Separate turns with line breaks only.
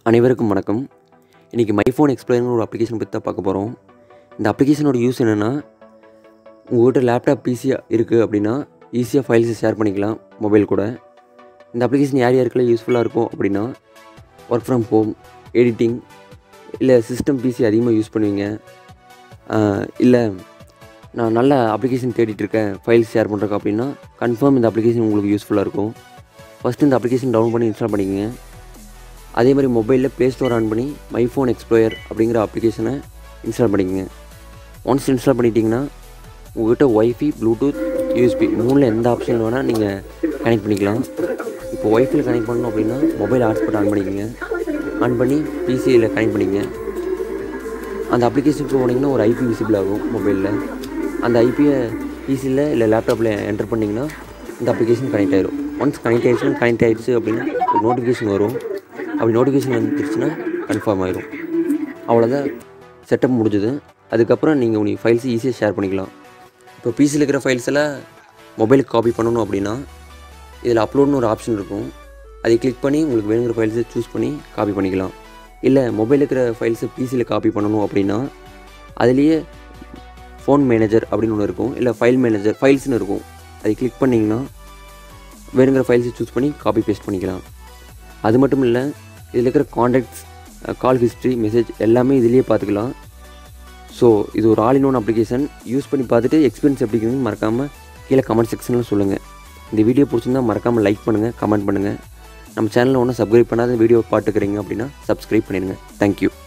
அனைவருக்கும் வணக்கம் இன்றைக்கி மைஃபோன் எக்ஸ்ப்ளோருங்கிற ஒரு அப்ளிகேஷன் பற்றி தான் பார்க்க போகிறோம் இந்த அப்ளிகேஷனோட யூஸ் என்னென்னா உங்கள்கிட்ட லேப்டாப் பிசியாக இருக்குது அப்படின்னா ஈஸியாக ஃபைல்ஸை ஷேர் பண்ணிக்கலாம் மொபைல் கூட இந்த அப்ளிகேஷன் யார் யாருக்கெல்லாம் யூஸ்ஃபுல்லாக இருக்கும் அப்படின்னா ஒர்க் ஃப்ரம் ஹோம் எடிட்டிங் இல்லை சிஸ்டம் பிசி அதிகமாக யூஸ் பண்ணுவீங்க இல்லை நான் நல்ல அப்ளிகேஷன் தேடிட்டு இருக்கேன் ஃபைல்ஸ் ஷேர் பண்ணுறக்கு அப்படின்னா கன்ஃபார்ம் இந்த அப்ளிகேஷன் உங்களுக்கு யூஸ்ஃபுல்லாக இருக்கும் ஃபஸ்ட்டு இந்த அப்ளிகேஷன் டவுன் பண்ணி இன்ஸ்டால் பண்ணிக்கோங்க அதே மாதிரி மொபைலில் ப்ளே ஸ்டோர் ஆன் பண்ணி மை ஃபோன் எக்ஸ்ப்ளோயர் அப்படிங்கிற அப்ளிகேஷனை இன்ஸ்டால் பண்ணிக்கோங்க ஒன்ஸ் இன்ஸ்டால் பண்ணிட்டீங்கன்னா உங்கள்கிட்ட ஒய்ஃபை ப்ளூடூத் யூஎஸ்பி மூணில் எந்த ஆப்ஷன் வேணால் நீங்கள் கனெக்ட் பண்ணிக்கலாம் இப்போ ஒய்ஃபையில் கனெக்ட் பண்ணணும் அப்படின்னா மொபைல் ஹாட்ஸ்பாட் ஆன் பண்ணிக்கோங்க ஆன் பண்ணி பிசியில் கனெக்ட் பண்ணிக்கங்க அந்த அப்ளிகேஷனுக்கு போனீங்கன்னா ஒரு ஐபி விசிபிள் ஆகும் மொபைலில் அந்த ஐபியை பிசியில் இல்லை லேப்டாப்பில் என்டர் பண்ணிங்கன்னா இந்த அப்ளிகேஷன் கனெக்ட் ஆயிரும் ஒன்ஸ் கனெக்ட் ஆயிடுச்சுன்னா கனெக்ட் ஆயிடுச்சு அப்படின்னு ஒரு நோட்டிஃபிகேஷன் வரும் அப்படி நோட்டிஃபிகேஷன் வந்துருச்சுன்னா கன்ஃபார்ம் ஆயிரும் அவ்வளோதான் செட்டப் முடிஞ்சது அதுக்கப்புறம் நீங்கள் உங்கள் ஃபைல்ஸ் ஈஸியாக ஷேர் பண்ணிக்கலாம் இப்போ பிசியில் இருக்கிற ஃபைல்ஸ் எல்லாம் மொபைலுக்கு காப்பி பண்ணணும் அப்படின்னா இதில் அப்லோட்னு ஒரு ஆப்ஷன் இருக்கும் அதை கிளிக் பண்ணி உங்களுக்கு வேணுங்கிற ஃபைல்ஸை சூஸ் பண்ணி காப்பி பண்ணிக்கலாம் இல்லை மொபைலில் இருக்கிற ஃபைல்ஸை பிசியில் காப்பி பண்ணணும் அப்படின்னா அதுலேயே ஃபோன் மேனேஜர் அப்படின்னு ஒன்று இருக்கும் இல்லை ஃபைல் மேனேஜர் ஃபைல்ஸ்னு இருக்கும் அதை கிளிக் பண்ணிங்கன்னா வேணுங்கிற ஃபைல்ஸை சூஸ் பண்ணி காப்பி பேஸ்ட் பண்ணிக்கலாம் அது மட்டும் இல்லை இதில் இருக்கிற காண்டாக்ட்ஸ் கால் ஹிஸ்ட்ரி மெசேஜ் எல்லாமே இதுலேயே பார்த்துக்கலாம் ஸோ இது ஒரு all in one application use பண்ணி பார்த்துட்டு எக்ஸ்பீரியன்ஸ் எப்படி இருக்குன்னு மறக்காமல் கீழே கமெண்ட் செக்ஷனில் சொல்லுங்கள் இந்த வீடியோ பிடிச்சிருந்தா மறக்காமல் லைக் பண்ணுங்கள் கமெண்ட் பண்ணுங்கள் நம்ம சேனலில் ஒன்றும் சப்ஸ்கிரைப் பண்ணாத வீடியோ பார்த்துக்கிறீங்க அப்படின்னா சப்ஸ்கிரைப் பண்ணிடுங்க தேங்க்யூ